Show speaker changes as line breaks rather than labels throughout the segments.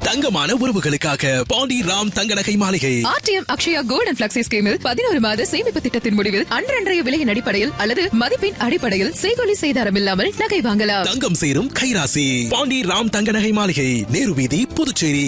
தங்கமான உறவுகளுக்காக பாண்டி ராம் தங்க நகை மாளிகை
RTM Akshaya gold and flexi ஸ்கீமில் பதினோரு மாத சேமிப்பு திட்டத்தின் முடிவில் அன்றன்றைய விலையின் அடிப்படையில் அல்லது மதிப்பின் அடிப்படையில் செய்கொலி செய்தாரம் இல்லாமல் நகை வாங்கலாம்
தங்கம் சேரும் கைராசி பாண்டி ராம் தங்க நகை மாளிகை நேரு வீதி Puducherry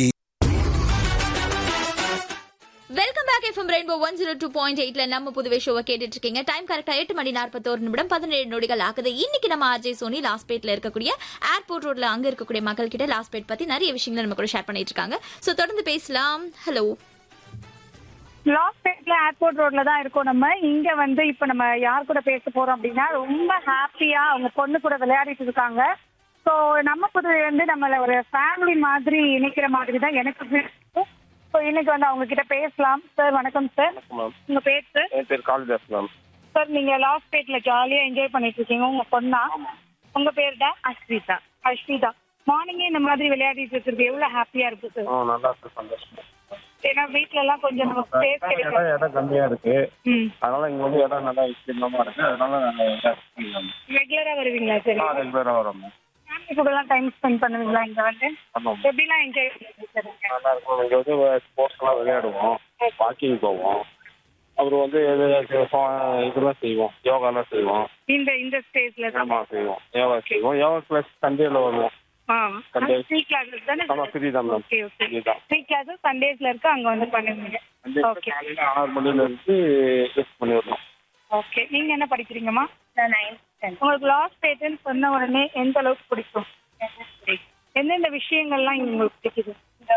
welcome back FM rainbow one zero two point எயிட்ல நம்ம புதுவை ஷோவை கேட்டுட்டு இருக்கீங்க டைம் கரெக்டா எட்டு மணி நாற்பத்தோரு நிமிடம் பதினேழு நொடிகள் ஆகுது இன்னைக்கு நம்ம ஆர்ஜே சோனி லாஸ்ட் பேட்ல இருக்கக்கூடிய ஏர்போர்ட் ரோட்ல அங்க இருக்கக்கூடிய மக்கள் கிட்ட லாஸ்ட் பேட் பத்தி நிறைய விஷயங்களை நம்ம கூட ஷேர் பண்ணிட்டு இருக்காங்க சோ தொடர்ந்து பேசலாம் ஹலோ
லாஸ்ட் டேட்ல ஏர்போர்ட் ரோட்ல தான் இருக்கோம் நம்ம இங்க வந்து இப்ப நம்ம யார் கூட பேச போறோம் அப்படின்னா ரொம்ப ஹாப்பியா அவங்க பொண்ணு கூட விளையாடிட்டு இருக்காங்க ஸோ நம்ம புதுவை வந்து நம்மள ஒரு ஃபேமிலி மாதிரி இணைக்கிற மாதிரி தான் எனக்கு ஸோ இன்னைக்கு வந்து அவங்க கிட்ட பேசலாம் சார் வணக்கம் சார்
மேம்
உங்க பேர் சார்
என் பேர் காளிதாஸ் மேம்
சார் நீங்க லாஸ்ட் டேட்ல ஜாலியா என்ஜாய் பண்ணிட்டு இருக்கீங்க உங்க பொண்ணா உங்க பேர் தான் அஸ்விதா அஸ்விதா மார்னிங்கே இந்த மாதிரி விளையாடிட்டு இருக்கிறது எவ்வளவு ஹாப்பியா இருக்கு சார்
ஆ நல்லா இருக்கு சந்தோஷம்
ஏன்னா வீட்ல எல்லாம் கொஞ்சம் நமக்கு ஸ்பேஸ்
இடம்
கிடைக்கும்
இடம் கம்மியா இருக்கு
ம்
அதனால இங்க வந்து இடம் நல்லா விஸ்தீர்ணமா இருக்கு அதனால நாங்க இடம்
ரெகுலரா வருவீங்களா சரி
ரெகுலரா வரோம் மேம்
ஃபேமிலி கூட எல்லாம் டைம் ஸ்பெண்ட் பண்ணுவீங்களா இங்க வந்து
ஆமாம்
எப்படிலாம் என்ஜாய் பண்ணுவீங்க
நல்லா இருக்கும் இங்க வந்து ஸ்போர்ட்ஸ் எல்லாம் விளையாடுவோம் வாக்கிங் போவோம் அப்புறம் வந்து இது இதெல்லாம் செய்வோம் யோகாலாம் செய்வோம்
இந்த இந்த ஸ்டேஜ்ல தான்
ஆமா செய்வோம் யோகா செய்வோம் யோகா கிளாஸ் சண்டேல வருவோம் Sunday.
த்ரீ கிளாஸஸ் தானே
ஆமா ஃப்ரீ தான் மேம்
ஓகே ஓகே
ஃப்ரீ தான்
த்ரீ கிளாஸஸ் சண்டேஸ்ல இருக்கு அங்க வந்து பண்ணுவீங்க
சண்டே
ஓகே
காலையில ஆறு மணில இருந்து டெஸ்ட் பண்ணி வரணும்
ஓகே நீங்க என்ன படிக்கிறீங்கம்மா உங்களுக்கு லாஸ்ட் டேட்னு சொன்ன உடனே எந்த அளவுக்கு பிடிக்கும் எந்தெந்த விஷயங்கள்லாம் இங்க உங்களுக்கு பிடிக்குது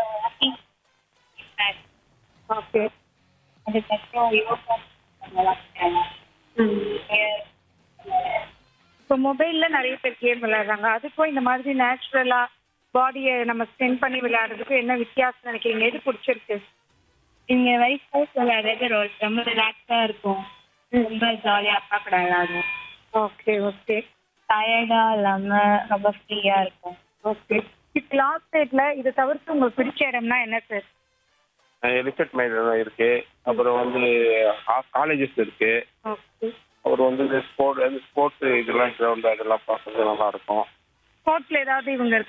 ஓகே இப்போ மொபைல்ல நிறைய பேர் கேம் விளையாடுறாங்க அதுக்கும் இந்த மாதிரி நேச்சுரலா பாடியை நம்ம ஸ்பெண்ட் பண்ணி விளையாடுறதுக்கும் என்ன வித்தியாசம் நினைக்கிறீங்க எது பிடிச்சிருக்கு
இங்க வைஃப் விளையாடுறது ரொ- ரொம்ப ரிலாக்ஸா இருக்கும் ரொம்ப ஜாலியா அப்பா கூட விளையாடுவோம்
ஓகே ஓகே
டயர்டா இல்லாம ரொம்ப ஃப்ரீயா இருக்கும்
ஓகே இப்போ லாஸ்ட் டேட்ல இதை தவிர்த்து உங்களுக்கு பிடிச்ச இடம்னா என்ன சார்
எலிஃபென்ட் மைதானம் இருக்கு அப்புறம் வந்து காலேஜஸ் இருக்கு
ஓகே
அப்புறம் வந்து இந்த ஸ்போர்ட் ஸ்போர்ட்ஸ் இதெல்லாம் கிரவுண்ட் அதெல்லாம் பார்க்கறது நல்லா இருக்கும்
ஸ்போர்ட்ஸ்ல ஏதாவது இவங்க